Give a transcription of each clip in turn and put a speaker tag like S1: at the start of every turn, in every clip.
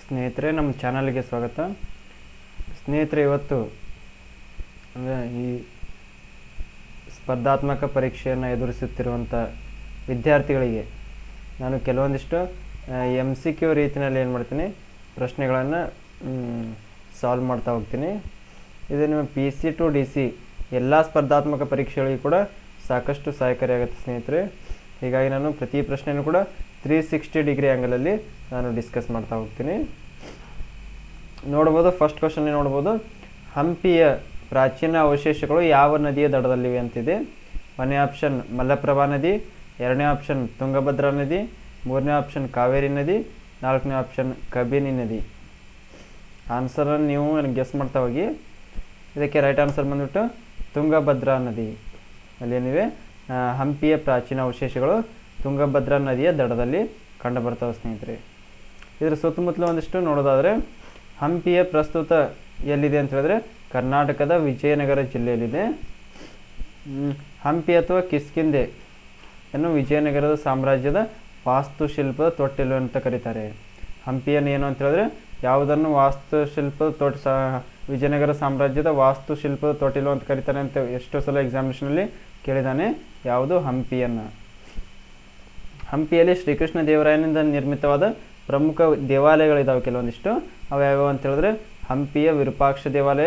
S1: ಸ್ನೇಹಿತರೆ ನಮ್ಮ ಚಾನಲ್ಗೆ ಸ್ವಾಗತ ಸ್ನೇಹಿತರೆ ಇವತ್ತು ಅಂದರೆ ಈ ಸ್ಪರ್ಧಾತ್ಮಕ ಪರೀಕ್ಷೆಯನ್ನು ಎದುರಿಸುತ್ತಿರುವಂಥ ವಿದ್ಯಾರ್ಥಿಗಳಿಗೆ ನಾನು ಕೆಲವೊಂದಿಷ್ಟು ಎಮ್ ಸಿ ಕ್ಯೂ ರೀತಿಯಲ್ಲಿ ಏನು ಮಾಡ್ತೀನಿ ಪ್ರಶ್ನೆಗಳನ್ನು ಸಾಲ್ವ್ ಮಾಡ್ತಾ ಹೋಗ್ತೀನಿ ಇದು ನಿಮ್ಮ P C to D C ಎಲ್ಲ ಸ್ಪರ್ಧಾತ್ಮಕ ಪರೀಕ್ಷೆಗಳಿಗೆ ಕೂಡ ಸಾಕಷ್ಟು ಸಹಾಯಕಾರಿಯಾಗುತ್ತೆ ಸ್ನೇಹಿತರೆ ಹೀಗಾಗಿ ನಾನು ಪ್ರತಿ ಪ್ರಶ್ನೆಯೂ ಕೂಡ ತ್ರೀ ಸಿಕ್ಸ್ಟಿ ಡಿಗ್ರಿ ಆ್ಯಂಗಲಲ್ಲಿ ನಾನು ಡಿಸ್ಕಸ್ ಮಾಡ್ತಾ ಹೋಗ್ತೀನಿ ನೋಡ್ಬೋದು ಫಸ್ಟ್ ಕ್ವಶನ್ ನೋಡ್ಬೋದು ಹಂಪಿಯ ಪ್ರಾಚೀನ ಅವಶೇಷಗಳು ಯಾವ ನದಿಯ ದಡದಲ್ಲಿವೆ ಅಂತಿದೆ ಒಂದನೇ ಆಪ್ಷನ್ ಮಲಪ್ರಭಾ ನದಿ ಎರಡನೇ ಆಪ್ಷನ್ ತುಂಗಭದ್ರಾ ನದಿ ಮೂರನೇ ಆಪ್ಷನ್ ಕಾವೇರಿ ನದಿ ನಾಲ್ಕನೇ ಆಪ್ಷನ್ ಕಬಿನಿ ನದಿ ಆನ್ಸರನ್ನು ನೀವು ಗೆಸ್ ಮಾಡ್ತಾ ಹೋಗಿ ಇದಕ್ಕೆ ರೈಟ್ ಆನ್ಸರ್ ಬಂದ್ಬಿಟ್ಟು ತುಂಗಭದ್ರಾ ನದಿ ಅಲ್ಲೇನಿವೆ ಆ, ಹಂಪಿಯ ಪ್ರಾಚೀನ ಅವಶೇಷಗಳು ತುಂಗಭದ್ರಾ ನದಿಯ ದಡದಲ್ಲಿ ಕಂಡುಬರ್ತವೆ ಸ್ನೇಹಿತರೆ ಇದರ ಸುತ್ತಮುತ್ತಲು ಒಂದಿಷ್ಟು ನೋಡೋದಾದರೆ ಹಂಪಿಯ ಪ್ರಸ್ತುತ ಎಲ್ಲಿದೆ ಅಂತ ಹೇಳಿದ್ರೆ ಕರ್ನಾಟಕದ ವಿಜಯನಗರ ಜಿಲ್ಲೆಯಲ್ಲಿದೆ ಹ್ಮ್, ಹಂಪಿ ಅಥವಾ ಕಿಷ್ಕಿಂದೆ ಅನ್ನು ವಿಜಯನಗರದ ಸಾಮ್ರಾಜ್ಯದ ವಾಸ್ತುಶಿಲ್ಪದ ತೊಟ್ಟಿಲು ಅಂತ ಕರೀತಾರೆ ಹಂಪಿಯನ್ನು ಏನು ಅಂತ ಹೇಳಿದ್ರೆ ಯಾವುದನ್ನು ವಾಸ್ತುಶಿಲ್ಪದ ತೊಟ್ ಸಾ ವಿಜಯನಗರ ಸಾಮ್ರಾಜ್ಯದ ವಾಸ್ತುಶಿಲ್ಪದ ತೊಟ್ಟಿಲು ಅಂತ ಕರೀತಾರೆ ಅಂತ ಎಷ್ಟೋ ಸಲ ಎಕ್ಸಾಮಿನೇಷನಲ್ಲಿ ಕೇಳಿದ್ದಾನೆ ಯಾವುದು ಹಂಪಿಯನ್ನು ಹಂಪಿಯಲ್ಲಿ ಶ್ರೀಕೃಷ್ಣ ದೇವರಾಯನಿಂದ ನಿರ್ಮಿತವಾದ ಪ್ರಮುಖ ದೇವಾಲಯಗಳಿದ್ದಾವೆ ಕೆಲವೊಂದಿಷ್ಟು ಅವು ಯಾವ್ಯಾವು ಅಂತ ಹೇಳಿದ್ರೆ ಹಂಪಿಯ ವಿರೂಪಾಕ್ಷ ದೇವಾಲಯ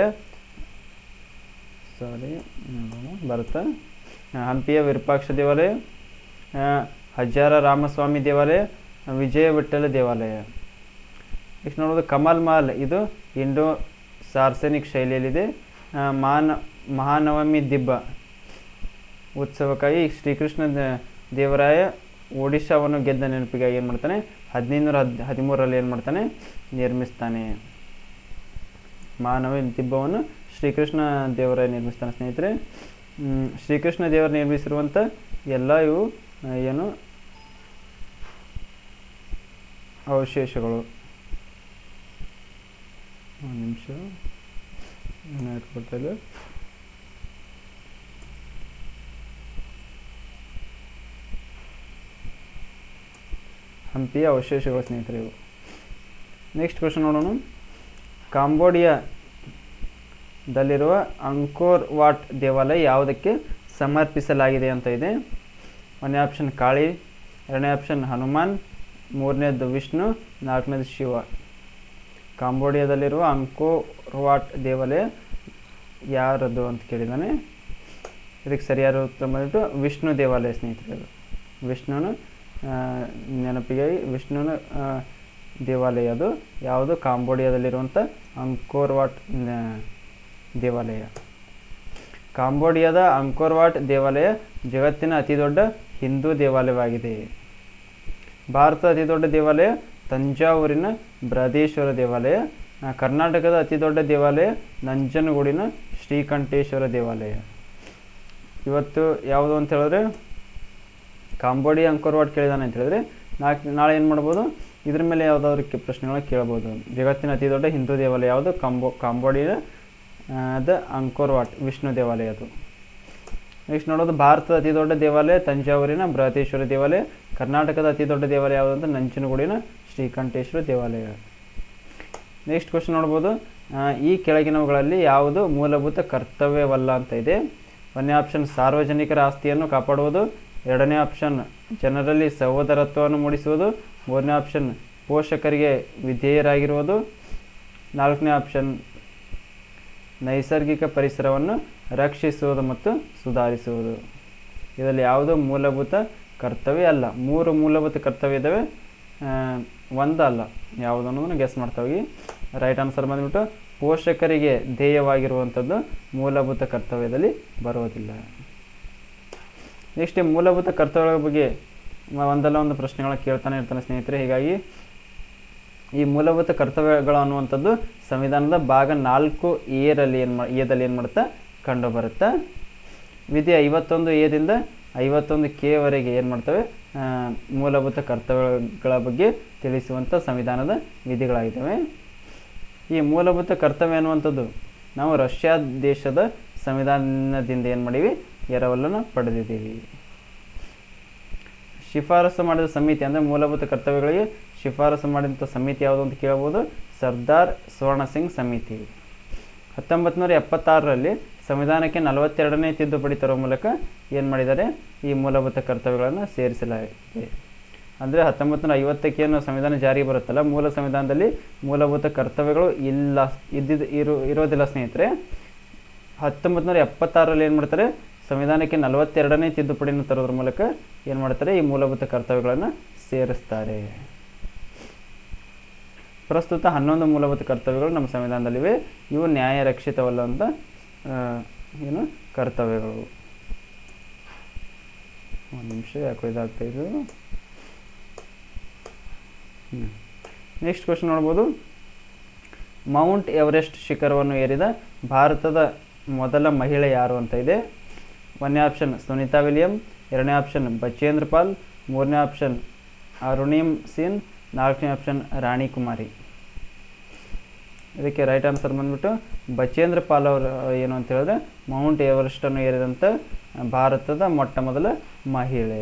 S1: ಸಾರಿ ಬರುತ್ತಾ ಆ, ಹಂಪಿಯ ವಿರೂಪಾಕ್ಷ ದೇವಾಲಯ ಆ, ಹಜಾರ ರಾಮಸ್ವಾಮಿ ದೇವಾಲಯ ವಿಜಯ ವಿಠ್ಠಲ ದೇವಾಲಯ ನೆಕ್ಸ್ಟ್ ನೋಡೋದು ಕಮಲ್ ಮಹಲ್ ಇದು ಇಂಡೋ ಸಾರ್ಸನಿಕ್ ಶೈಲಿಯಲ್ಲಿದೆ ಆ, ಮಾನ ಮಹಾನವಮಿ ದಿಬ್ಬ ಉತ್ಸವಕ್ಕಾಗಿ ಶ್ರೀಕೃಷ್ಣ ದ- ದೇವರಾಯ ಒಡಿಶಾವನ್ನು ಗೆದ್ದ ನೆನಪಿಗಾಗಿ ಏನು ಮಾಡ್ತಾನೆ ಹದಿನೈದುನೂರ ಹದ್ ಹದಿಮೂರರಲ್ಲಿ ಏನು ಮಾಡ್ತಾನೆ ನಿರ್ಮಿಸ್ತಾನೆ ಮಾನವ ದಿಬ್ಬವನ್ನು ಶ್ರೀಕೃಷ್ಣ ದೇವರಾಯ ನಿರ್ಮಿಸ್ತಾನೆ ಸ್ನೇಹಿತರೆ ಮ್, ಶ್ರೀಕೃಷ್ಣ ದೇವರು ನಿರ್ಮಿಸಿರುವಂಥ ಎಲ್ಲ ಇವು ಆ, ಏನು ಅವಶೇಷಗಳು ಒಂದು ನಿಮಿಷ ಕೊಡ್ತಾ ಇಲ್ಲ ಹಂಪಿಯ ಅವಶೇಷಗಳು ಸ್ನೇಹಿತರೆ ಇವು ನೆಕ್ಸ್ಟ್ ಕ್ವಶನ್ ನೋಡೋಣ ಕಾಂಬೋಡಿಯಾದಲ್ಲಿರುವ ಅಂಕೋರ್ ವಾಟ್ ದೇವಾಲಯ ಯಾವುದಕ್ಕೆ ಸಮರ್ಪಿಸಲಾಗಿದೆ ಅಂತ ಇದೆ ಒಂದನೇ ಆಪ್ಷನ್ ಕಾಳಿ ಎರಡನೇ ಆಪ್ಷನ್ ಹನುಮಾನ್ ಮೂರನೇದು ವಿಷ್ಣು ನಾಲ್ಕನೇದು ಶಿವ ಕಾಂಬೋಡಿಯಾದಲ್ಲಿರುವ ಅಂಕೋರ್ ವಾಟ್ ದೇವಾಲಯ ಯಾರದು ಅಂತ ಕೇಳಿದ್ದಾನೆ ಇದಕ್ಕೆ ಸರಿಯಾದ ಉತ್ತರ ಬಂದ್ಬಿಟ್ಟು ವಿಷ್ಣು ದೇವಾಲಯ ಸ್ನೇಹಿತರೆ ಅದು ವಿಷ್ಣುನ ಆ, ನೆನಪಿಗಾಗಿ ವಿಷ್ಣುನ ಆ, ದೇವಾಲಯ ಅದು ಯಾವುದು ಕಾಂಬೋಡಿಯಾದಲ್ಲಿರುವಂಥ ಅಂಕೋರ್ ವಾಟ್ ನ- ದೇವಾಲಯ ಕಾಂಬೋಡಿಯಾದ ಅಂಕೋರ್ ವಾಟ್ ದೇವಾಲಯ ಜಗತ್ತಿನ ಅತಿದೊಡ್ಡ ಹಿಂದೂ ದೇವಾಲಯವಾಗಿದೆ ಭಾರತದ ಅತಿದೊಡ್ಡ ದೇವಾಲಯ ತಂಜಾವೂರಿನ ಬೃಹದೇಶ್ವರ ದೇವಾಲಯ ಆ, ಕರ್ನಾಟಕದ ಅತಿದೊಡ್ಡ ದೇವಾಲಯ ನಂಜನಗೂಡಿನ ಶ್ರೀಕಂಠೇಶ್ವರ ದೇವಾಲಯ ಇವತ್ತು ಯಾವುದು ಅಂತ ಹೇಳಿದ್ರೆ ಕಾಂಬೋಡಿಯಾ ಅಂಕೋರ್ ವಾಟ್ ಕೇಳಿದಾನೆ ಅಂತ ಹೇಳಿದ್ರೆ ನಾಲ್ಕು ನಾಳೆ ಏನು ಮಾಡ್ಬೋದು ಇದ್ರ ಮೇಲೆ ಯಾವುದಾದ್ರು ಕೆ- ಪ್ರಶ್ನೆಗಳನ್ನ ಕೇಳ್ಬೋದು ಜಗತ್ತಿನ ಅತಿ ದೊಡ್ಡ ಹಿಂದೂ ದೇವಾಲಯ ಯಾವುದು ಕಾಂಬೋ ಕಾಂಬೋಡಿಯಾ ದ ಅಂಕೋರ್ ವಾಟ್ ವಿಷ್ಣು ದೇವಾಲಯ ಅದು ನೆಕ್ಸ್ಟ್ ನೋಡೋದು ಭಾರತದ ಅತಿ ದೊಡ್ಡ ದೇವಾಲಯ ತಂಜಾವೂರಿನ ಬೃಹದೇಶ್ವರ ದೇವಾಲಯ ಕರ್ನಾಟಕದ ಅತಿ ದೊಡ್ಡ ದೇವಾಲಯ ಯಾವುದು ಅಂತ ನಂಜನಗೂಡಿನ ಶ್ರೀಕಂಠೇಶ್ವರ ದೇವಾಲಯ ನೆಕ್ಸ್ಟ್ ಕ್ವಶನ್ ನೋಡ್ಬೋದು ಆ, ಈ ಕೆಳಗಿನವುಗಳಲ್ಲಿ ಯಾವುದು ಮೂಲಭೂತ ಕರ್ತವ್ಯವಲ್ಲ ಅಂತ ಇದೆ ಒಂದನೇ ಆಪ್ಷನ್ ಸಾರ್ವಜನಿಕರ ಆಸ್ತಿಯನ್ನು ಕಾಪಾಡುವುದು ಎರಡನೇ ಆಪ್ಷನ್ ಜನರಲ್ಲಿ ಸಹೋದರತ್ವವನ್ನು ಮೂಡಿಸುವುದು ಮೂರನೇ ಆಪ್ಷನ್ ಪೋಷಕರಿಗೆ ವಿಧೇಯರಾಗಿರುವುದು ನಾಲ್ಕನೇ ಆಪ್ಷನ್ ನೈಸರ್ಗಿಕ ಪರಿಸರವನ್ನು ರಕ್ಷಿಸುವುದು ಮತ್ತು ಸುಧಾರಿಸುವುದು ಇದರಲ್ಲಿ ಯಾವುದು ಮೂಲಭೂತ ಕರ್ತವ್ಯ ಅಲ್ಲ ಮೂರು ಮೂಲಭೂತ ಕರ್ತವ್ಯ ಇದ್ದಾವೆ ಆ, ಒಂದು ಅಲ್ಲ ಯಾವುದು ಅನ್ನೋದನ್ನು ಗೆಸ್ ಮಾಡ್ತಾ ಹೋಗಿ ರೈಟ್ ಆನ್ಸರ್ ಬಂದ್ಬಿಟ್ಟು ಪೋಷಕರಿಗೆ ಧ್ಯೇಯವಾಗಿರುವಂಥದ್ದು ಮೂಲಭೂತ ಕರ್ತವ್ಯದಲ್ಲಿ ಬರುವುದಿಲ್ಲ ನೆಕ್ಸ್ಟ್ ಮೂಲಭೂತ ಕರ್ತವ್ಯಗಳ ಬಗ್ಗೆ ಮ- ಒಂದಲ್ಲ ಒಂದು ಪ್ರಶ್ನೆಗಳನ್ನ ಕೇಳ್ತಾನೆ ಇರ್ತಾನೆ ಸ್ನೇಹಿತರೆ ಹೀಗಾಗಿ ಈ ಮೂಲಭೂತ ಕರ್ತವ್ಯಗಳು ಅನ್ನುವಂಥದ್ದು ಸಂವಿಧಾನದ ಭಾಗ ನಾಲ್ಕು ಏರಲ್ಲಿ ಏನು ಮಾ ಎದಲ್ಲಿ ಏನು ಮಾಡುತ್ತಾ ಕಂಡು ಬರುತ್ತೆ ವಿಧಿ ಐವತ್ತೊಂದು ಎದಿಂದ ಐವತ್ತೊಂದು ಕೆವರೆಗೆ ಏನು ಮಾಡ್ತವೆ ಆ, ಮೂಲಭೂತ ಕರ್ತವ್ಯಗಳ ಬಗ್ಗೆ ತಿಳಿಸುವಂಥ ಸಂವಿಧಾನದ ವಿಧಿಗಳಾಗಿದ್ದಾವೆ ಈ ಮೂಲಭೂತ ಕರ್ತವ್ಯ ಅನ್ನುವಂಥದ್ದು ನಾವು ರಷ್ಯಾ ದೇಶದ ಸಂವಿಧಾನದಿಂದ ಏನು ಮಾಡೀವಿ ಎರವಲನ್ನು ಪಡೆದಿದ್ದೀವಿ ಶಿಫಾರಸು ಮಾಡಿದ ಸಮಿತಿ ಅಂದರೆ ಮೂಲಭೂತ ಕರ್ತವ್ಯಗಳಿಗೆ ಶಿಫಾರಸು ಮಾಡಿದಂಥ ಸಮಿತಿ ಯಾವುದು ಅಂತ ಕೇಳ್ಬೋದು ಸರ್ದಾರ್ ಸ್ವರ್ಣ ಸಿಂಗ್ ಸಮಿತಿ ಹತ್ತೊಂಬತ್ತು ನೂರ ಎಪ್ಪತ್ತಾರರಲ್ಲಿ ಸಂವಿಧಾನಕ್ಕೆ ನಲವತ್ತೆರಡನೇ ತಿದ್ದುಪಡಿ ತರುವ ಮೂಲಕ ಏನು ಮಾಡಿದ್ದಾರೆ ಈ ಮೂಲಭೂತ ಕರ್ತವ್ಯಗಳನ್ನು ಸೇರಿಸಲಾಗಿದೆ ಅಂದರೆ ಹತ್ತೊಂಬತ್ತು ನೂರ ಐವತ್ತಕ್ಕೇನು ಸಂವಿಧಾನ ಜಾರಿ ಬರುತ್ತಲ್ಲ ಮೂಲ ಸಂವಿಧಾನದಲ್ಲಿ ಮೂಲಭೂತ ಕರ್ತವ್ಯಗಳು ಇಲ್ಲ ಇದ್ದಿದ್ದು ಇರೋ ಇರೋದಿಲ್ಲ ಸ್ನೇಹಿತರೆ ಹತ್ತೊಂಬತ್ತು ನೂರ ಎಪ್ಪತ್ತಾರರಲ್ಲಿ ಏನು ಮಾಡ್ತಾರೆ ಸಂವಿಧಾನಕ್ಕೆ ನಲವತ್ತೆರಡನೇ ತಿದ್ದುಪಡಿಯನ್ನು ತರೋದ್ರ ಮೂಲಕ ಏನು ಮಾಡ್ತಾರೆ ಈ ಮೂಲಭೂತ ಕರ್ತವ್ಯಗಳನ್ನು ಸೇರಿಸ್ತಾರೆ ಪ್ರಸ್ತುತ ಹನ್ನೊಂದು ಮೂಲಭೂತ ಕರ್ತವ್ಯಗಳು ನಮ್ಮ ಸಂವಿಧಾನದಲ್ಲಿವೆ ಇವು ನ್ಯಾಯ ರಕ್ಷಿತವಲ್ಲಂತ ಆ, ಏನು ಕರ್ತವ್ಯಗಳು ಒಂದು ನಿಮಿಷ ಯಾಕೋ ಇದಾಗ್ತಾ ಇದು ನೆಕ್ಸ್ಟ್ ಕ್ವಶನ್ ನೋಡ್ಬೋದು ಮೌಂಟ್ ಎವರೆಸ್ಟ್ ಶಿಖರವನ್ನು ಏರಿದ ಭಾರತದ ಮೊದಲ ಮಹಿಳೆ ಯಾರು ಅಂತ ಇದೆ ಒಂದನೇ ಆಪ್ಷನ್ ಸುನೀತಾ ವಿಲಿಯಂ ಎರಡನೇ ಆಪ್ಷನ್ ಬಚೇಂದ್ರ ಪಾಲ್ ಮೂರನೇ ಆಪ್ಷನ್ ಅರುಣಿಮ್ ಸಿನ್ ನಾಲ್ಕನೇ ಆಪ್ಷನ್ ರಾಣಿ ಕುಮಾರಿ ಇದಕ್ಕೆ ರೈಟ್ ಆನ್ಸರ್ ಬಂದ್ಬಿಟ್ಟು ಬಚೇಂದ್ರ ಪಾಲ್ ಅವರು ಏನು ಅಂತ ಹೇಳಿದ್ರೆ ಮೌಂಟ್ ಎವರೆಸ್ಟನ್ನು ಏರಿದಂಥ ಭಾರತದ ಮೊಟ್ಟ ಮೊದಲ ಮಹಿಳೆ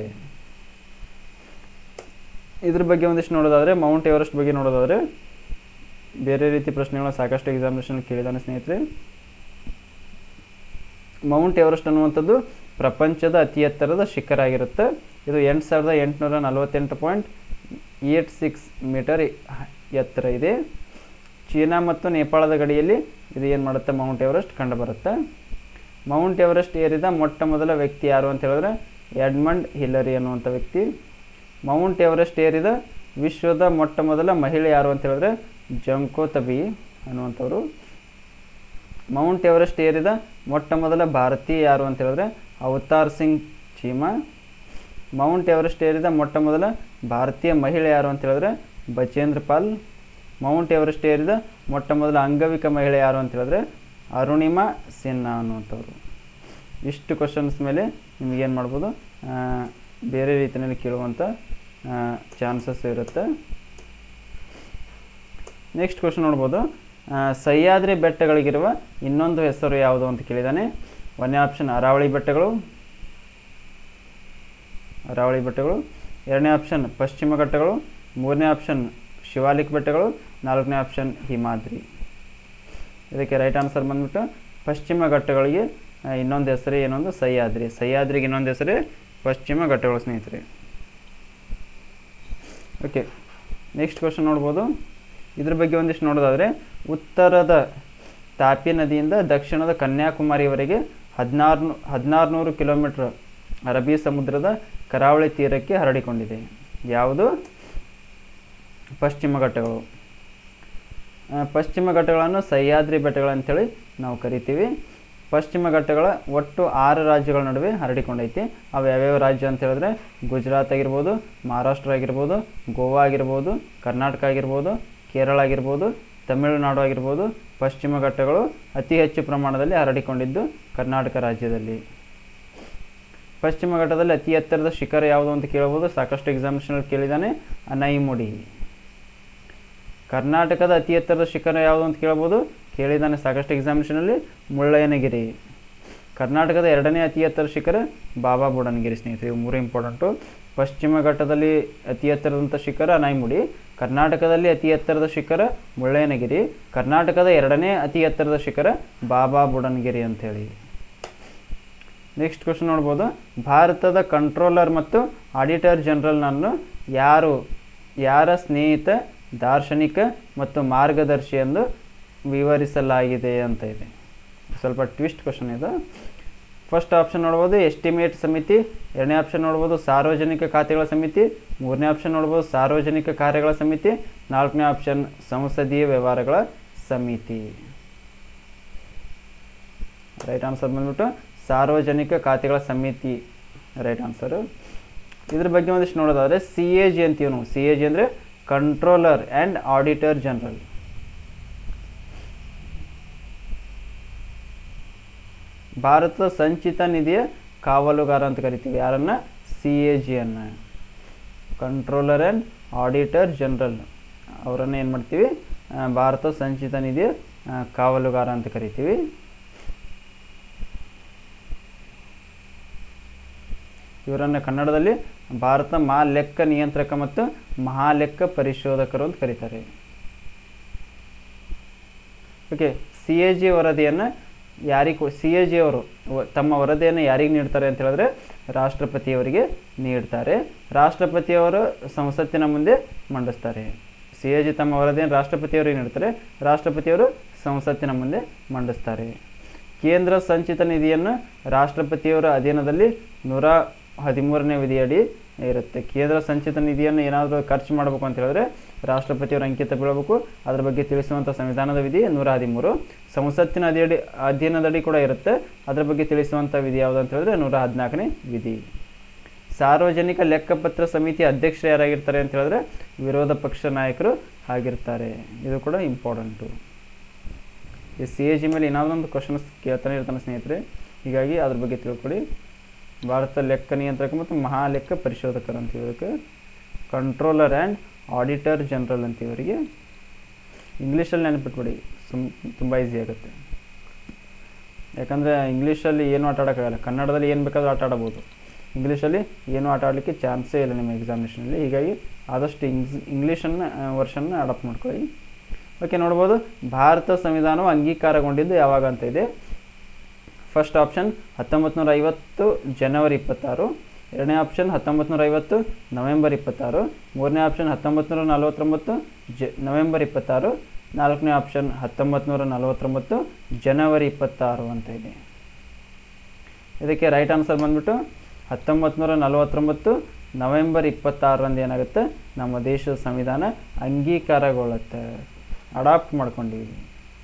S1: ಇದ್ರ ಬಗ್ಗೆ ಒಂದಿಷ್ಟು ನೋಡೋದಾದರೆ ಮೌಂಟ್ ಎವರೆಸ್ಟ್ ಬಗ್ಗೆ ನೋಡೋದಾದರೆ ಬೇರೆ ರೀತಿ ಪ್ರಶ್ನೆಗಳನ್ನ ಸಾಕಷ್ಟು ಎಕ್ಸಾಮಿನೇಷನ್ ಕೇಳಿದಾನೆ ಸ್ನೇಹಿತರೆ ಮೌಂಟ್ ಎವರೆಸ್ಟ್ ಅನ್ನುವಂಥದ್ದು ಪ್ರಪಂಚದ ಅತಿ ಎತ್ತರದ ಶಿಖರ ಆಗಿರುತ್ತೆ ಇದು ಎಂಟು ಸಾವಿರದ ಎಂಟುನೂರ ನಲವತ್ತೆಂಟು ಪಾಯಿಂಟ್ ಏಟ್ ಸಿಕ್ಸ್ ಮೀಟರ್ ಎತ್ತರ ಇದೆ ಚೀನಾ ಮತ್ತು ನೇಪಾಳದ ಗಡಿಯಲ್ಲಿ ಇದು ಏನು ಮಾಡುತ್ತೆ ಮೌಂಟ್ ಎವರೆಸ್ಟ್ ಕಂಡುಬರುತ್ತೆ ಮೌಂಟ್ ಎವರೆಸ್ಟ್ ಏರಿದ ಮೊಟ್ಟ ಮೊದಲ ವ್ಯಕ್ತಿ ಯಾರು ಅಂತ ಹೇಳಿದ್ರೆ ಎಡ್ಮಂಡ್ ಹಿಲ್ಲರಿ ಅನ್ನುವಂಥ ವ್ಯಕ್ತಿ ಮೌಂಟ್ ಎವರೆಸ್ಟ್ ಏರಿದ ವಿಶ್ವದ ಮೊಟ್ಟ ಮೊದಲ ಮಹಿಳೆ ಯಾರು ಅಂತ ಹೇಳಿದ್ರೆ ಜಂಕೋ ತಬಿ ಅನ್ನುವಂಥವ್ರು ಮೌಂಟ್ ಎವರೆಸ್ಟ್ ಏರಿದ ಮೊಟ್ಟ ಮೊದಲ ಭಾರತೀಯ ಯಾರು ಅಂತ ಹೇಳಿದ್ರೆ ಅವತಾರ್ ಸಿಂಗ್ ಚೀಮಾ ಮೌಂಟ್ ಎವರೆಸ್ಟ್ ಏರಿದ ಮೊಟ್ಟ ಮೊದಲ ಭಾರತೀಯ ಮಹಿಳೆ ಯಾರು ಅಂತ ಹೇಳಿದ್ರೆ ಬಚೇಂದ್ರ ಪಾಲ್ ಮೌಂಟ್ ಎವರೆಸ್ಟ್ ಏರಿದ ಮೊಟ್ಟ ಮೊದಲ ಅಂಗವಿಕ ಮಹಿಳೆ ಯಾರು ಅಂತ ಹೇಳಿದ್ರೆ ಅರುಣಿಮಾ ಸಿನ್ಹಾ ಅನ್ನುವಂಥವ್ರು ಇಷ್ಟು ಕ್ವಶನ್ಸ್ ಮೇಲೆ ನಿಮಗೇನು ಮಾಡ್ಬೋದು ಆ, ಬೇರೆ ರೀತಿಯಲ್ಲಿ ಕೇಳುವಂಥ ಚಾನ್ಸಸ್ ಇರುತ್ತೆ ನೆಕ್ಸ್ಟ್ ಕ್ವಶನ್ ನೋಡ್ಬೋದು ಆ, ಸಹ್ಯಾದ್ರಿ ಬೆಟ್ಟಗಳಿಗಿರುವ ಇನ್ನೊಂದು ಹೆಸರು ಯಾವುದು ಅಂತ ಕೇಳಿದ್ದಾನೆ ಒಂದನೇ ಆಪ್ಷನ್ ಅರಾವಳಿ ಬೆಟ್ಟಗಳು ಅರಾವಳಿ ಬೆಟ್ಟಗಳು ಎರಡನೇ ಆಪ್ಷನ್ ಪಶ್ಚಿಮ ಘಟ್ಟಗಳು ಮೂರನೇ ಆಪ್ಷನ್ ಶಿವಾಲಿಕ್ ಬೆಟ್ಟಗಳು ನಾಲ್ಕನೇ ಆಪ್ಷನ್ ಹಿಮಾದ್ರಿ ಇದಕ್ಕೆ ರೈಟ್ ಆನ್ಸರ್ ಬಂದ್ಬಿಟ್ಟು ಪಶ್ಚಿಮ ಘಟ್ಟಗಳಿಗೆ ಆ, ಇನ್ನೊಂದು ಹೆಸರು ಏನೊಂದು ಸಹ್ಯಾದ್ರಿ ಸಹ್ಯಾದ್ರಿಗೆ ಇನ್ನೊಂದು ಹೆಸರು ಪಶ್ಚಿಮ ಘಟ್ಟಗಳು ಸ್ನೇಹಿತರೆ ಓಕೆ ನೆಕ್ಸ್ಟ್ ಕ್ವಶನ್ ನೋಡ್ಬೋದು ಇದ್ರ ಬಗ್ಗೆ ಒಂದಿಷ್ಟು ನೋಡೋದಾದರೆ ಉತ್ತರದ ತಾಪಿ ನದಿಯಿಂದ ದಕ್ಷಿಣದ ಕನ್ಯಾಕುಮಾರಿಯವರೆಗೆ ಹದಿನಾರು ಹದಿನಾರುನೂರು ಕಿಲೋಮೀಟ್ರ್ ಅರಬ್ಬಿ ಸಮುದ್ರದ ಕರಾವಳಿ ತೀರಕ್ಕೆ ಹರಡಿಕೊಂಡಿದೆ ಯಾವುದು ಪಶ್ಚಿಮ ಘಟ್ಟಗಳು ಆ, ಪಶ್ಚಿಮ ಘಟ್ಟಗಳನ್ನು ಸಹ್ಯಾದ್ರಿ ಬೆಟ್ಟಗಳಂತೇಳಿ ನಾವು ಕರಿತೀವಿ ಪಶ್ಚಿಮ ಘಟ್ಟಗಳ ಒಟ್ಟು ಆರು ರಾಜ್ಯಗಳ ನಡುವೆ ಹರಡಿಕೊಂಡೈತಿ ಅವು ಯಾವ್ಯಾವ ರಾಜ್ಯ ಅಂತ ಹೇಳಿದ್ರೆ ಗುಜರಾತ್ ಆಗಿರ್ಬೋದು ಮಹಾರಾಷ್ಟ್ರ ಆಗಿರ್ಬೋದು ಗೋವಾ ಆಗಿರ್ಬೋದು ಕರ್ನಾಟಕ ಆಗಿರ್ಬೋದು ಕೇರಳ ಆಗಿರ್ಬೋದು ತಮಿಳುನಾಡು ಆಗಿರ್ಬೋದು ಪಶ್ಚಿಮ ಘಟ್ಟಗಳು ಅತಿ ಹೆಚ್ಚು ಪ್ರಮಾಣದಲ್ಲಿ ಹರಡಿಕೊಂಡಿದ್ದು ಕರ್ನಾಟಕ ರಾಜ್ಯದಲ್ಲಿ ಪಶ್ಚಿಮ ಘಟ್ಟದಲ್ಲಿ ಅತಿ ಎತ್ತರದ ಶಿಖರ ಯಾವುದು ಅಂತ ಕೇಳ್ಬೋದು ಸಾಕಷ್ಟು ಎಕ್ಸಾಮಿನೇಷನಲ್ಲಿ ಕೇಳಿದ್ದಾನೆ ಅನೈಮುಡಿ ಕರ್ನಾಟಕದ ಅತಿ ಎತ್ತರದ ಶಿಖರ ಯಾವುದು ಅಂತ ಕೇಳ್ಬೋದು ಕೇಳಿದ್ದಾನೆ ಸಾಕಷ್ಟು ಎಕ್ಸಾಮಿನೇಷನಲ್ಲಿ ಮುಳ್ಳಯ್ಯನಗಿರಿ ಕರ್ನಾಟಕದ ಎರಡನೇ ಅತಿ ಎತ್ತರ ಶಿಖರ ಬಾಬಾ ಬುಡನ್ಗಿರಿ ಸ್ನೇಹಿತರೆ ಇವು ಮೂರು ಇಂಪಾರ್ಟೆಂಟು ಪಶ್ಚಿಮ ಘಟ್ಟದಲ್ಲಿ ಅತಿ ಎತ್ತರದಂಥ ಶಿಖರ ಅನಾಯ್ಮುಡಿ ಕರ್ನಾಟಕದಲ್ಲಿ ಅತಿ ಎತ್ತರದ ಶಿಖರ ಮುಳ್ಳಯ್ಯನಗಿರಿ ಕರ್ನಾಟಕದ ಎರಡನೇ ಅತಿ ಎತ್ತರದ ಶಿಖರ ಬಾಬಾ ಬುಡನ್ಗಿರಿ ಅಂಥೇಳಿ ನೆಕ್ಸ್ಟ್ ಕ್ವಶನ್ ನೋಡ್ಬೋದು ಭಾರತದ ಕಂಟ್ರೋಲರ್ ಮತ್ತು ಆಡಿಟರ್ ಜನರಲ್ನನ್ನು ಯಾರು ಯಾರ ಸ್ನೇಹಿತ ದಾರ್ಶನಿಕ ಮತ್ತು ಮಾರ್ಗದರ್ಶಿ ಎಂದು ವಿವರಿಸಲಾಗಿದೆ ಅಂತ ಇದೆ ಸ್ವಲ್ಪ ಟ್ವಿಸ್ಟ್ ಕ್ವಶನ್ ಇದು ಫಸ್ಟ್ ಆಪ್ಷನ್ ನೋಡ್ಬೋದು ಎಸ್ಟಿಮೇಟ್ ಸಮಿತಿ ಎರಡನೇ ಆಪ್ಷನ್ ನೋಡ್ಬೋದು ಸಾರ್ವಜನಿಕ ಖಾತೆಗಳ ಸಮಿತಿ ಮೂರನೇ ಆಪ್ಷನ್ ನೋಡ್ಬೋದು ಸಾರ್ವಜನಿಕ ಕಾರ್ಯಗಳ ಸಮಿತಿ ನಾಲ್ಕನೇ ಆಪ್ಷನ್ ಸಂಸದೀಯ ವ್ಯವಹಾರಗಳ ಸಮಿತಿ ರೈಟ್ ಆನ್ಸರ್ ಬಂದ್ಬಿಟ್ಟು ಸಾರ್ವಜನಿಕ ಖಾತೆಗಳ ಸಮಿತಿ ರೈಟ್ ಆನ್ಸರು ಇದ್ರ ಬಗ್ಗೆ ಒಂದಿಷ್ಟು ನೋಡೋದಾದ್ರೆ ಸಿ ಎ ಜಿ ಅಂತೀವಿ ನಾವು ಸಿ ಎ ಜಿ ಅಂದರೆ ಕಂಟ್ರೋಲರ್ ಆ್ಯಂಡ್ ಆಡಿಟರ್ ಜನರಲ್ ಭಾರತದ ಸಂಚಿತ ನಿಧಿಯ ಕಾವಲುಗಾರ ಅಂತ ಕರಿತೀವಿ ಯಾರನ್ನ ಸಿ ಎ ಜಿಯನ್ನು ಕಂಟ್ರೋಲರ್ ಆ್ಯಂಡ್ ಆಡಿಟರ್ ಜನರಲ್ ಅವರನ್ನು ಏನು ಮಾಡ್ತೀವಿ ಆ, ಭಾರತ ಸಂಚಿತ ನಿಧಿಯ ಆ, ಕಾವಲುಗಾರ ಅಂತ ಕರಿತೀವಿ ಇವರನ್ನು ಕನ್ನಡದಲ್ಲಿ ಭಾರತ ಮಾ ಲೆಕ್ಕ ನಿಯಂತ್ರಕ ಮತ್ತು ಮಹಾಲೆಕ್ಕ ಪರಿಶೋಧಕರು ಅಂತ ಕರೀತಾರೆ ಓಕೆ ಸಿ ಎ ಜಿ ವರದಿಯನ್ನು ಯಾರಿಗೆ ಸಿ ಎ ಜಿ ಅವರು ವ- ತಮ್ಮ ವರದಿಯನ್ನು ಯಾರಿಗೆ ನೀಡ್ತಾರೆ ಅಂತ ಹೇಳಿದ್ರೆ ರಾಷ್ಟ್ರಪತಿಯವರಿಗೆ ನೀಡ್ತಾರೆ ರಾಷ್ಟ್ರಪತಿಯವರು ಸಂಸತ್ತಿನ ಮುಂದೆ ಮಂಡಿಸ್ತಾರೆ ಸಿ ಎ ಜಿ ತಮ್ಮ ವರದಿಯನ್ನು ರಾಷ್ಟ್ರಪತಿಯವರಿಗೆ ನೀಡ್ತಾರೆ ರಾಷ್ಟ್ರಪತಿಯವರು ಸಂಸತ್ತಿನ ಮುಂದೆ ಮಂಡಿಸ್ತಾರೆ ಕೇಂದ್ರ ಸಂಚಿತ ನಿಧಿಯನ್ನು ರಾಷ್ಟ್ರಪತಿಯವರ ಅಧೀನದಲ್ಲಿ ನೂರ ಹದಿಮೂರನೇ ವಿಧಿಯಡಿ ಇರುತ್ತೆ ಕೇಂದ್ರ ಸಂಚಿತ ನಿಧಿಯನ್ನು ಏನಾದರೂ ಖರ್ಚು ಮಾಡಬೇಕು ಅಂತ ಹೇಳಿದ್ರೆ ರಾಷ್ಟ್ರಪತಿಯವರ ಅಂಕಿತ ಬೀಳಬೇಕು ಅದ್ರ ಬಗ್ಗೆ ತಿಳಿಸುವಂಥ ಸಂವಿಧಾನದ ವಿಧಿ ನೂರ ಹದಿಮೂರು ಸಂಸತ್ತಿನ ಅಡಿಯಡಿ ಅಧೀನದಡಿ ಕೂಡ ಇರುತ್ತೆ ಅದ್ರ ಬಗ್ಗೆ ತಿಳಿಸುವಂಥ ವಿಧಿ ಯಾವುದು ಅಂತ ಹೇಳಿದ್ರೆ ನೂರ ಹದಿನಾಲ್ಕನೇ ವಿಧಿ ಸಾರ್ವಜನಿಕ ಲೆಕ್ಕಪತ್ರ ಸಮಿತಿ ಅಧ್ಯಕ್ಷರು ಯಾರಾಗಿರ್ತಾರೆ ಅಂತ ಹೇಳಿದ್ರೆ ವಿರೋಧ ಪಕ್ಷ ನಾಯಕರು ಆಗಿರ್ತಾರೆ ಇದು ಕೂಡ ಇಂಪಾರ್ಟೆಂಟು ಈ ಸಿ ಎ ಜಿ ಮೇಲೆ ಏನಾದೊಂದು ಕ್ವಶನ್ಸ್ ಕೇಳ್ತಾನೆ ಇರ್ತಾನೆ ಸ್ನೇಹಿತರೆ ಹೀಗಾಗಿ ಅದ್ರ ಬಗ್ಗೆ ತಿಳ್ಕೊಳ್ಳಿ ಭಾರತ ಲೆಕ್ಕ ನಿಯಂತ್ರಕ ಮತ್ತು ಮಹಾಲೆಕ್ಕ ಪರಿಶೋಧಕರು ಅಂತ ಇವಕ್ಕೆ ಕಂಟ್ರೋಲರ್ ಆ್ಯಂಡ್ ಆಡಿಟರ್ ಜನರಲ್ ಅಂತ ಇವರಿಗೆ ಇಂಗ್ಲೀಷಲ್ಲಿ ನೆನಪಿಟ್ಬಿಡಿ ಸುಮ್ ತುಂಬ ಈಸಿ ಆಗುತ್ತೆ ಯಾಕಂದರೆ ಇಂಗ್ಲೀಷಲ್ಲಿ ಏನು ಆಟ ಆಡೋಕ್ಕಾಗಲ್ಲ ಕನ್ನಡದಲ್ಲಿ ಏನು ಬೇಕಾದರೂ ಆಟ ಆಡಬೋದು ಇಂಗ್ಲೀಷಲ್ಲಿ ಏನೂ ಆಟ ಆಡಲಿಕ್ಕೆ ಚಾನ್ಸೇ ಇಲ್ಲ ನಿಮ್ಮ ಎಕ್ಸಾಮಿನೇಷನಲ್ಲಿ ಹೀಗಾಗಿ ಆದಷ್ಟು ಇಂಗ್ಸ್ ಇಂಗ್ಲೀಷನ್ನು ವರ್ಷನ್ನ ಅಡಾಪ್ಟ್ ಮಾಡ್ಕೊಳ್ಳಿ ಓಕೆ ನೋಡ್ಬೋದು ಭಾರತ ಸಂವಿಧಾನವು ಅಂಗೀಕಾರಗೊಂಡಿದ್ದು ಯಾವಾಗ ಅಂತ ಇದೆ ಫಸ್ಟ್ ಆಪ್ಷನ್ ಹತ್ತೊಂಬತ್ತು ನೂರ ಐವತ್ತು ಜನವರಿ ಇಪ್ಪತ್ತಾರು ಎರಡನೇ ಆಪ್ಷನ್ ಹತ್ತೊಂಬತ್ತು ನೂರ ಐವತ್ತು ನವೆಂಬರ್ ಇಪ್ಪತ್ತಾರು ಮೂರನೇ ಆಪ್ಷನ್ ಹತ್ತೊಂಬತ್ತು ನೂರ ನಲವತ್ತೊಂಬತ್ತು ಜ ನವೆಂಬರ್ ಇಪ್ಪತ್ತಾರು ನಾಲ್ಕನೇ ಆಪ್ಷನ್ ಹತ್ತೊಂಬತ್ತು ನೂರ ನಲವತ್ತೊಂಬತ್ತು ಜನವರಿ ಇಪ್ಪತ್ತಾರು ಅಂತ ಇದೆ ಇದಕ್ಕೆ ರೈಟ್ ಆನ್ಸರ್ ಬಂದ್ಬಿಟ್ಟು ಹತ್ತೊಂಬತ್ತು ನೂರ ನಲವತ್ತೊಂಬತ್ತು ನವೆಂಬರ್ ಇಪ್ಪತ್ತಾರರಂದು ಏನಾಗುತ್ತೆ ನಮ್ಮ ದೇಶದ ಸಂವಿಧಾನ ಅಂಗೀಕಾರಗೊಳ್ಳುತ್ತೆ ಅಡಾಪ್ಟ್ ಮಾಡ್ಕೊಂಡಿವಿ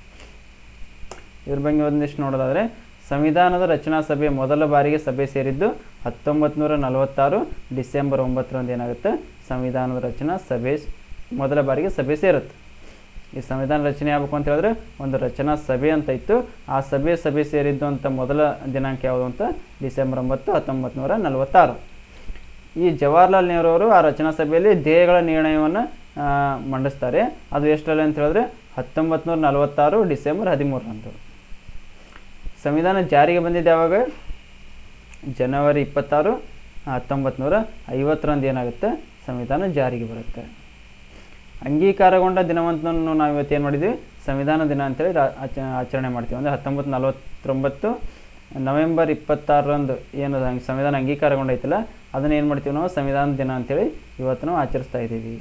S1: ಇದ್ರ ಬಗ್ಗೆ ಒಂದಿಷ್ಟು ನೋಡೋದಾದರೆ ಸಂವಿಧಾನದ ರಚನಾ ಸಭೆ ಮೊದಲ ಬಾರಿಗೆ ಸಭೆ ಸೇರಿದ್ದು ಹತ್ತೊಂಬತ್ತು ನೂರ ನಲವತ್ತಾರು ಡಿಸೆಂಬರ್ ಒಂಬತ್ತರಂದು ಏನಾಗುತ್ತೆ ಸಂವಿಧಾನದ ರಚನಾ ಸಭೆ ಸ್- ಮೊದಲ ಬಾರಿಗೆ ಸಭೆ ಸೇರುತ್ತೆ ಈ ಸಂವಿಧಾನ ರಚನೆ ಆಗಬೇಕು ಅಂತ ಹೇಳಿದ್ರೆ ಒಂದು ರಚನಾ ಸಭೆ ಅಂತ ಇತ್ತು ಆ ಸಭೆ ಸಭೆ ಸೇರಿದ್ದು ಅಂತ ಮೊದಲ ದಿನಾಂಕ ಯಾವುದು ಅಂತ ಡಿಸೆಂಬರ್ ಒಂಬತ್ತು ಹತ್ತೊಂಬತ್ತು ನೂರ ನಲವತ್ತಾರು ಈ ಜವಾಹರ್ಲಾಲ್ ನೆಹರು ಅವರು ಆ ರಚನಾ ಸಭೆಯಲ್ಲಿ ಧ್ಯೇಯಗಳ ನಿರ್ಣಯವನ್ನು ಮಂಡಿಸ್ತಾರೆ ಅದು ಎಷ್ಟರಲ್ಲಿ ಅಂತ ಹೇಳಿದ್ರೆ ಹತ್ತೊಂಬತ್ತು ನೂರ ನಲವತ್ತಾರು ಡಿಸೆಂಬರ್ ಹದಿಮೂರರಂದು ಸಂವಿಧಾನ ಜಾರಿಗೆ ಬಂದಿದ್ದು ಯಾವಾಗ ಜನವರಿ ಇಪ್ಪತ್ತಾರು ಹತ್ತೊಂಬತ್ತು ನೂರ ಐವತ್ತರಂದು ಏನಾಗುತ್ತೆ ಸಂವಿಧಾನ ಜಾರಿಗೆ ಬರುತ್ತೆ ಅಂಗೀಕಾರಗೊಂಡ ದಿನವಂತವನ್ನು ನಾವು ಇವತ್ತು ಏನು ಮಾಡಿದ್ವಿ ಸಂವಿಧಾನ ದಿನ ಅಂತೇಳಿ ರಾ- ಆಚ- ಆಚರಣೆ ಮಾಡ್ತೀವಿ ಅಂದರೆ ಹತ್ತೊಂಬತ್ತು ನಲವತ್ತೊಂಬತ್ತು ನವೆಂಬರ್ ಇಪ್ಪತ್ತಾರರಂದು ಏನು ಹಂಗ್- ಸಂವಿಧಾನ ಅಂಗೀಕಾರಗೊಂಡೈತಲ್ಲ ಅದನ್ನು ಏನು ಮಾಡ್ತೀವಿ ನಾವು ಸಂವಿಧಾನ ದಿನ ಅಂತೇಳಿ ಇವತ್ತು ನಾವು ಆಚರಿಸ್ತಾ ಇದ್ದೀವಿ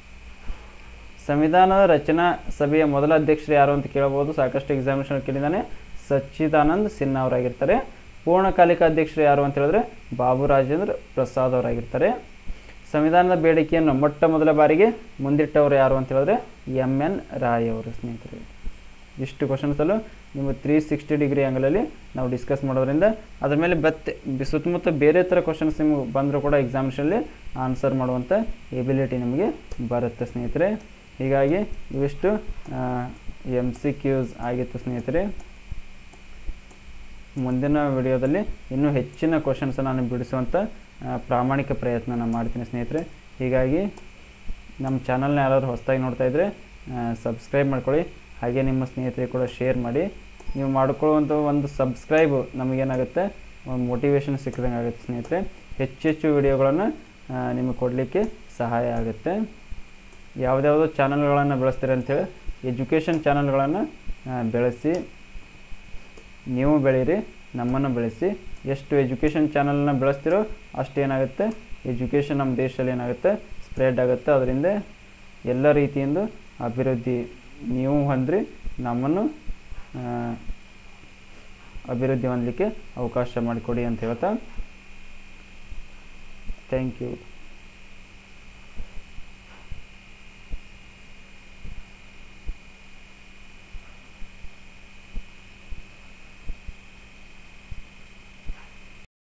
S1: ಸಂವಿಧಾನದ ರಚನಾ ಸಭೆಯ ಮೊದಲ ಅಧ್ಯಕ್ಷರು ಯಾರು ಅಂತ ಕೇಳಬಹುದು ಸಾಕಷ್ಟು ಎಕ್ಸಾಮಿನೇಷನ್ ಕೇಳಿದ್ದಾನೆ ಸಚ್ಚಿದಾನಂದ್ ಸಿನ್ಹಾ ಅವರಾಗಿರ್ತಾರೆ ಪೂರ್ಣಕಾಲಿಕ ಅಧ್ಯಕ್ಷರು ಯಾರು ಅಂತ ಹೇಳಿದ್ರೆ ಬಾಬು ರಾಜೇಂದ್ರ ಪ್ರಸಾದ್ ಅವರಾಗಿರ್ತಾರೆ ಸಂವಿಧಾನದ ಬೇಡಿಕೆಯನ್ನು ಮೊಟ್ಟ ಮೊದಲ ಬಾರಿಗೆ ಮುಂದಿಟ್ಟವರು ಯಾರು ಅಂತ ಹೇಳಿದ್ರೆ ಎಮ್ ಎನ್ ರಾಯ್ ಅವರು ಸ್ನೇಹಿತರೆ ಇಷ್ಟು ಕ್ವಶನ್ಸಲ್ಲೂ ನಿಮಗೆ ತ್ರೀ ಸಿಕ್ಸ್ಟಿ ಡಿಗ್ರಿ ಆ್ಯಂಗಲಲ್ಲಿ ನಾವು ಡಿಸ್ಕಸ್ ಮಾಡೋದ್ರಿಂದ ಅದ್ರ ಮೇಲೆ ಬತ್ತೆ ಬಿ- ಸುತ್ತಮುತ್ತ ಬೇರೆ ಥರ ಕ್ವಶನ್ಸ್ ನಿಮಗೆ ಬಂದರೂ ಕೂಡ ಎಕ್ಸಾಮಿಷನಲ್ಲಿ ಆನ್ಸರ್ ಮಾಡುವಂಥ ಎಬಿಲಿಟಿ ನಿಮಗೆ ಬರುತ್ತೆ ಸ್ನೇಹಿತರೆ ಹೀಗಾಗಿ ಇವಿಷ್ಟು ಎಮ್ ಸಿ ಕ್ಯೂಸ್ ಆಗಿತ್ತು ಸ್ನೇಹಿತರೆ ಮುಂದಿನ ವಿಡಿಯೋದಲ್ಲಿ ಇನ್ನೂ ಹೆಚ್ಚಿನ ಕ್ವಶನ್ಸ್ ನಾನು ಬಿಡಿಸುವಂಥ ಆ, ಪ್ರಾಮಾಣಿಕ ಪ್ರಯತ್ನ ನಾನು ಮಾಡ್ತೀನಿ ಸ್ನೇಹಿತರೆ ಹೀಗಾಗಿ ನಮ್ಮ ಚಾನಲ್ನ ಯಾರಾದ್ರು ಹೊಸದಾಗಿ ನೋಡ್ತಾ ಇದ್ದರೆ ಸಬ್ಸ್ಕ್ರೈಬ್ ಮಾಡ್ಕೊಳ್ಳಿ ಹಾಗೆ ನಿಮ್ಮ ಸ್ನೇಹಿತರಿಗೆ ಕೂಡ ಶೇರ್ ಮಾಡಿ ನೀವು ಮಾಡ್ಕೊಳ್ಳುವಂಥ ಒಂದು ಸಬ್ಸ್ಕ್ರೈಬು ನಮಗೇನಾಗುತ್ತೆ ಒಂದು ಮೋಟಿವೇಶನ್ ಸಿಕ್ಕಿದಂಗೆ ಆಗುತ್ತೆ ಸ್ನೇಹಿತರೆ ಹೆಚ್ಚು ಹೆಚ್ಚು ವಿಡಿಯೋಗಳನ್ನು ನಿಮಗೆ ಕೊಡಲಿಕ್ಕೆ ಸಹಾಯ ಆಗುತ್ತೆ ಯಾವುದ್ಯಾವುದೋ ಚಾನಲ್ಗಳನ್ನು ಬೆಳೆಸ್ತೀರ ಅಂಥೇಳಿ ಎಜುಕೇಷನ್ ಚಾನಲ್ಗಳನ್ನು ಬೆಳೆಸಿ ನೀವು ಬೆಳೀರಿ ನಮ್ಮನ್ನು ಬೆಳೆಸಿ ಎಷ್ಟು ಎಜುಕೇಷನ್ ಚಾನಲ್ನ ಬೆಳೆಸ್ತಿರೋ ಅಷ್ಟು ಏನಾಗುತ್ತೆ ಎಜುಕೇಷನ್ ನಮ್ಮ ದೇಶದಲ್ಲಿ ಏನಾಗುತ್ತೆ ಸ್ಪ್ರೆಡ್ ಆಗುತ್ತೆ ಅದರಿಂದ ಎಲ್ಲ ರೀತಿಯಿಂದ ಅಭಿವೃದ್ಧಿ ನೀವು ಹೊಂದ್ರಿ ನಮ್ಮನ್ನು ಆ, ಅಭಿವೃದ್ಧಿ ಹೊಂದಲಿಕ್ಕೆ ಅವಕಾಶ ಮಾಡಿಕೊಡಿ ಅಂತ ಹೇಳ್ತಾ ಥ್ಯಾಂಕ್ ಯು